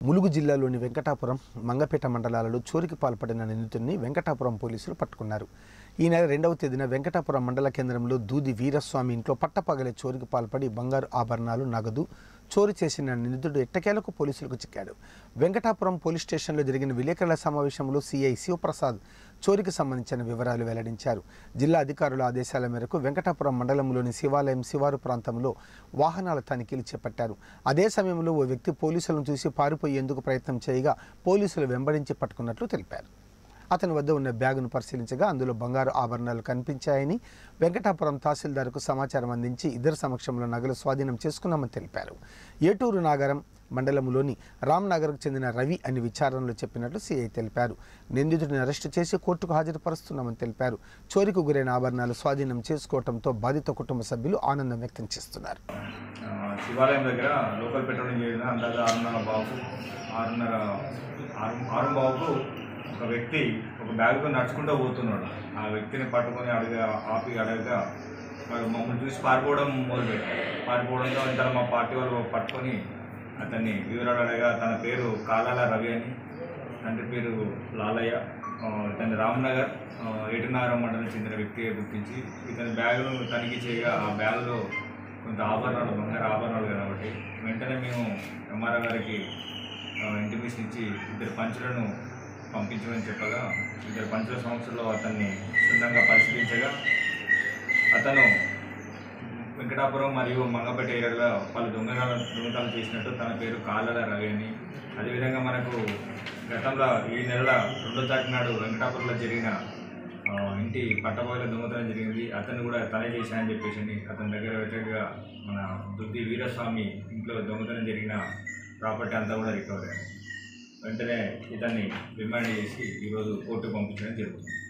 ములుగు జిల్లాలోని వెంకటాపురం మంగపేట మండలాలలో చోరికి పాల్పడిన నిందితుడిని వెంకటాపురం పోలీసులు పట్టుకున్నారు ఈ నెల రెండవ తేదీన వెంకటాపురం మండల కేంద్రంలో దూది వీరస్వామి ఇంట్లో పట్టపగలే చోరికి పాల్పడి బంగారు ఆభరణాలు నగదు చోరీ చేసిన నిందితుడు ఎట్టకేలకు పోలీసులకు చిక్కాడు వెంకటాపురం పోలీస్ స్టేషన్లో జరిగిన విలేకరుల సమావేశంలో సిఐ శివప్రసాద్ చోరికి సంబంధించిన వివరాలు వెల్లడించారు జిల్లా అధికారుల ఆదేశాల మేరకు వెంకటాపురం మండలంలోని శివాలయం శివారు ప్రాంతంలో వాహనాల తనిఖీలు చేపట్టారు అదే సమయంలో ఓ వ్యక్తి పోలీసులను చూసి పారిపోయేందుకు ప్రయత్నం చేయగా పోలీసులు వెంబడించి పట్టుకున్నట్లు తెలిపారు అతని వద్ద ఉన్న బ్యాగును పరిశీలించగా అందులో బంగారు ఆభరణాలు కనిపించాయని వెంకటాపురం తహసీల్దార్కు సమాచారం అందించి ఇద్దరు సమక్షంలో నగలు స్వాధీనం చేసుకున్నామని తెలిపారు ఏటూరు నాగరం మండలంలోని రామ్నగర్కు చెందిన రవి అని విచారణలో చెప్పినట్లు సిఐ తెలిపారు నిందితుడిని అరెస్టు చేసి కోర్టుకు హాజరుపరుస్తున్నామని తెలిపారు చోరీకు గురైన ఆభరణాలు స్వాధీనం చేసుకోవడంతో బాధిత కుటుంబ సభ్యులు ఆనందం వ్యక్తం చేస్తున్నారు ఆ, శివాలయం దగ్గర లోకల్ పెట్రోలింగ్ చేసిన అందాజ ఆరున్నర బాబు ఆరున్నర ఆరు ఆరు బాబుకు ఒక వ్యక్తి ఒక బ్యాగ్తో నడుచుకుంటూ పోతున్నాడు ఆ వ్యక్తిని పట్టుకొని అడిగా ఆపి అడగగా వాడు మమ్మల్ని చూసి పారిపోవడం మొదలుపెట్టాడు పారిపోవడంతో ఇంత మా పార్టీ వాళ్ళు పట్టుకొని అతన్ని వివరాలు అడగా తన పేరు కాలాల రవి అని తండ్రి పేరు లాలయ్య ఆ, ఇతని రామ్నగర్ ఆ, ఏటునారం మండలం చెందిన వ్యక్తిగా గుర్తించి ఇతని బ్యాగును తనిఖీ చేయగా ఆ బ్యాగులో కొంత ఆభరణాలు బంగారు ఆభరణాలు కాబట్టి వెంటనే మేము ఎంఆర్ఆర్ గారికి ఇంటిమేషన్ ఇచ్చి ఇద్దరు పంచులను పంపించమని చెప్పగా ఇద్దరు పంచుల సంవత్సరంలో అతన్ని క్షుణ్ణంగా పరిశీలించగా అతను వెంకటాపురం మరియు మంగపేట ఏరియాలో పలు దొంగతనాలు దొంగతనాలు చేసినట్టు తన పేరు కాలల రవి అని అదేవిధంగా మనకు గతంలో ఈ నెల రెండో తారీఖు నాడు వెంకటాపురంలో జరిగిన ఆ, ఇంటి పట్టబోయిల దొంగతనం జరిగింది అతను కూడా తనే చేశానని చెప్పేసి అని అతని దగ్గర వ్యతిరేకంగా మన దుద్ది వీరస్వామి ఇంట్లో దొంగతనం జరిగిన ప్రాపర్టీ అంతా కూడా రికవర్ అయింది వెంటనే ఇతన్ని రిమాండ్ చేసి ఈరోజు కోర్టుకు పంపించడం జరుగుతుంది